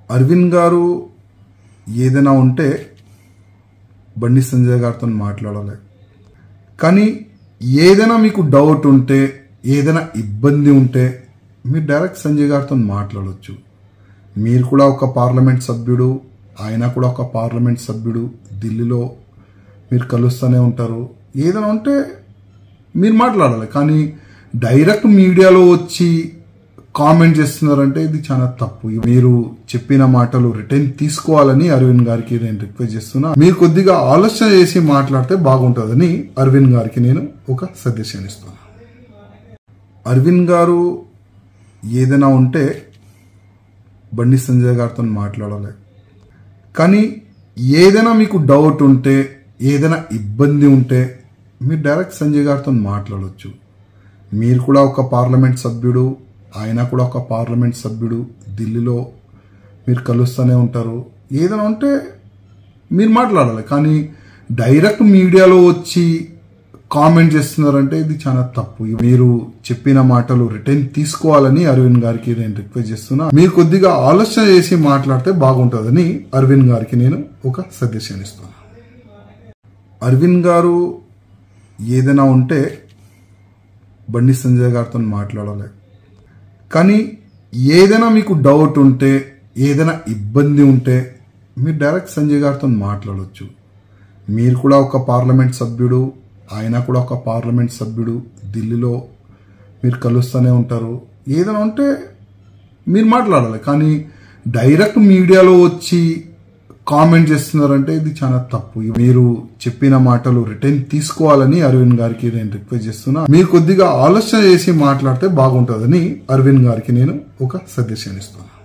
అరవింద్ గారు ఏదైనా ఉంటే బండి సంజయ్ గారితో మాట్లాడాలి కానీ ఏదైనా మీకు డౌట్ ఉంటే ఏదైనా ఇబ్బంది ఉంటే మీరు డైరెక్ట్ సంజయ్ గారితో మాట్లాడవచ్చు మీరు కూడా ఒక పార్లమెంట్ సభ్యుడు ఆయన కూడా ఒక పార్లమెంట్ సభ్యుడు ఢిల్లీలో మీరు కలుస్తూనే ఉంటారు ఏదైనా ఉంటే మీరు మాట్లాడాలి కానీ డైరెక్ట్ మీడియాలో వచ్చి కామెంట్ చేస్తున్నారంటే ఇది చాలా తప్పు మీరు చెప్పిన మాటలు రిటర్న్ తీసుకోవాలని అరవింద్ గారికి నేను రిక్వెస్ట్ చేస్తున్నా మీరు కొద్దిగా ఆలోచన చేసి మాట్లాడితే బాగుంటుందని అరవింద్ గారికి నేను ఒక సజెషన్ ఇస్తున్నా అరవింద్ గారు ఏదైనా ఉంటే బండి సంజయ్ గారితో మాట్లాడాలి కానీ ఏదైనా మీకు డౌట్ ఉంటే ఏదైనా ఇబ్బంది ఉంటే మీరు డైరెక్ట్ సంజయ్ గారితో మాట్లాడవచ్చు మీరు కూడా ఒక పార్లమెంట్ సభ్యుడు ఆయన కూడా ఒక పార్లమెంట్ సభ్యుడు ఢిల్లీలో మీరు కలుస్తూనే ఉంటారు ఏదైనా ఉంటే మీరు మాట్లాడాలి కానీ డైరెక్ట్ మీడియాలో వచ్చి కామెంట్ చేస్తున్నారంటే ఇది చాలా తప్పు మీరు చెప్పిన మాటలు రిటర్న్ తీసుకోవాలని అరవింద్ గారికి నేను రిక్వెస్ట్ చేస్తున్నా మీరు కొద్దిగా ఆలోచన చేసి మాట్లాడితే బాగుంటుందని అరవింద్ గారికి నేను ఒక సజెషన్ ఇస్తున్నా అరవింద్ గారు ఏదైనా ఉంటే బండి సంజయ్ గారితో మాట్లాడాలి కానీ ఏదైనా మీకు డౌట్ ఉంటే ఏదైనా ఇబ్బంది ఉంటే మీరు డైరెక్ట్ సంజయ్ గారితో మాట్లాడవచ్చు మీరు కూడా ఒక పార్లమెంట్ సభ్యుడు ఆయన కూడా ఒక పార్లమెంట్ సభ్యుడు ఢిల్లీలో మీరు కలుస్తూనే ఉంటారు ఏదైనా ఉంటే మీరు మాట్లాడాలి కానీ డైరెక్ట్ మీడియాలో వచ్చి కామెంట్ చేస్తున్నారంటే ఇది చాలా తప్పు మీరు చెప్పిన మాటలు రిటర్న్ తీసుకోవాలని అరవింద్ గారికి నేను రిక్వెస్ట్ చేస్తున్నా మీరు కొద్దిగా ఆలోచన చేసి మాట్లాడితే బాగుంటుందని అరవింద్ గారికి నేను ఒక సజెషన్ ఇస్తున్నా